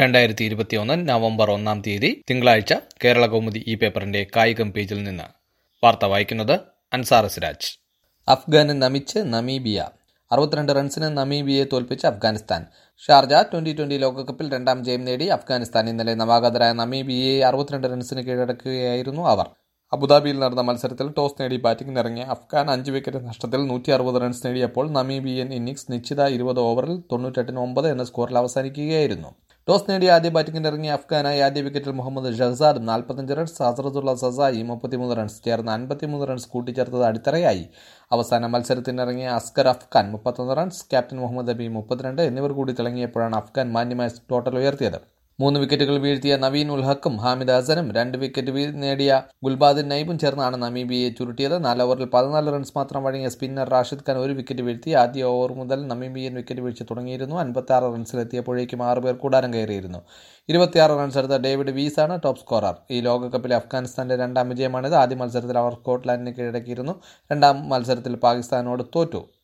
രണ്ടായിരത്തി ഇരുപത്തിയൊന്ന് നവംബർ ഒന്നാം തീയതി തിങ്കളാഴ്ച കേരള കൗമുദി ഈ പേപ്പറിന്റെ കായികം പേജിൽ നിന്ന് വാർത്ത വായിക്കുന്നത് അൻസാർ സിരാജ് അഫ്ഗാനെ നമിച്ച് നമീബിയ അറുപത്തിരണ്ട് റൺസിന് നമീബിയയെ തോൽപ്പിച്ച് അഫ്ഗാനിസ്ഥാൻ ഷാർജ ട്വന്റി ട്വന്റി ലോകകപ്പിൽ രണ്ടാം ജയം നേടി അഫ്ഗാനിസ്ഥാൻ ഇന്നലെ നവാഗതരായ നമീബിയയെ അറുപത്തിരണ്ട് റൺസിന് കീഴടക്കുകയായിരുന്നു അവർ അബുദാബിയിൽ നടന്ന മത്സരത്തിൽ ടോസ് നേടി ബാറ്റിംഗിനിറങ്ങിയ അഫ്ഗാൻ അഞ്ച് വിക്കറ്റ് നഷ്ടത്തിൽ നൂറ്റി അറുപത് റൺസ് നേടിയപ്പോൾ നമീബിയൻ ഇന്നിംഗ്സ് നിശ്ചിത ഇരുപത് ഓവറിൽ തൊണ്ണൂറ്റെട്ടിന് ഒമ്പത് എന്ന സ്കോറിൽ അവസാനിക്കുകയായിരുന്നു ടോസ് നേടി ആദ്യ ബാറ്റിംഗിനിറങ്ങിയ അഫ്ഗാനായി ആദ്യ വിക്കറ്റിൽ മുഹമ്മദ് ഷഹസാദും നാൽപ്പത്തഞ്ച് റൺസ് ഹസറത്തുള്ള സസായി മുപ്പത്തിമൂന്ന് റൺസ് ചേർന്ന് അൻപത്തിമൂന്ന് റൺസ് കൂട്ടിച്ചേർത്തത് അടിത്തറയായി അവസാന മത്സരത്തിനിറങ്ങിയ അസ്കർ അഫ്ഗാൻ മുപ്പത്തൊന്ന് റൺസ് ക്യാപ്റ്റൻ മുഹമ്മദ് അബി മുപ്പത്തിരണ്ട് എന്നിവർ കൂടി തിളങ്ങിയപ്പോഴാണ് അഫ്ഗാൻ മാന്യമായ ടോട്ടൽ ഉയർത്തിയത് മൂന്ന് വിക്കറ്റുകൾ വീഴ്ത്തിയ നവീൻ ഉൽ ഹക്കും ഹാമിദ് ഹസനും രണ്ട് വിക്കറ്റ് വീ- നേടിയ ഗുൽബാദിൻ നൈബും ചേർന്നാണ് നമീബിയെ ചുരുട്ടിയത് നാല് ഓവറിൽ പതിനാല് റൺസ് മാത്രം വഴങ്ങിയ സ്പിന്നർ റാഷിദ് ഖാൻ ഒരു വിക്കറ്റ് വീഴ്ത്തി ആദ്യ ഓവർ മുതൽ നമീബിയൻ വിക്കറ്റ് വീഴ്ച തുടങ്ങിയിരുന്നു അൻപത്തി ആറ് റൺസിലെത്തിയപ്പോഴേക്കും ആറ് പേർ കൂടാരം കയറിയിരുന്നു ഇരുപത്തിയാറ് റൺസ് എടുത്ത ഡേവിഡ് വീസാണ് ടോപ്പ് സ്കോറർ ഈ ലോകകപ്പിലെ അഫ്ഗാനിസ്ഥാന്റെ രണ്ടാം വിജയമാണിത് ആദ്യ മത്സരത്തിൽ അവർ സ്കോട്ട്ലാൻഡിനെ കീഴടക്കിയിരുന്നു രണ്ടാം മത്സരത്തിൽ പാകിസ്ഥാനോട് തോറ്റു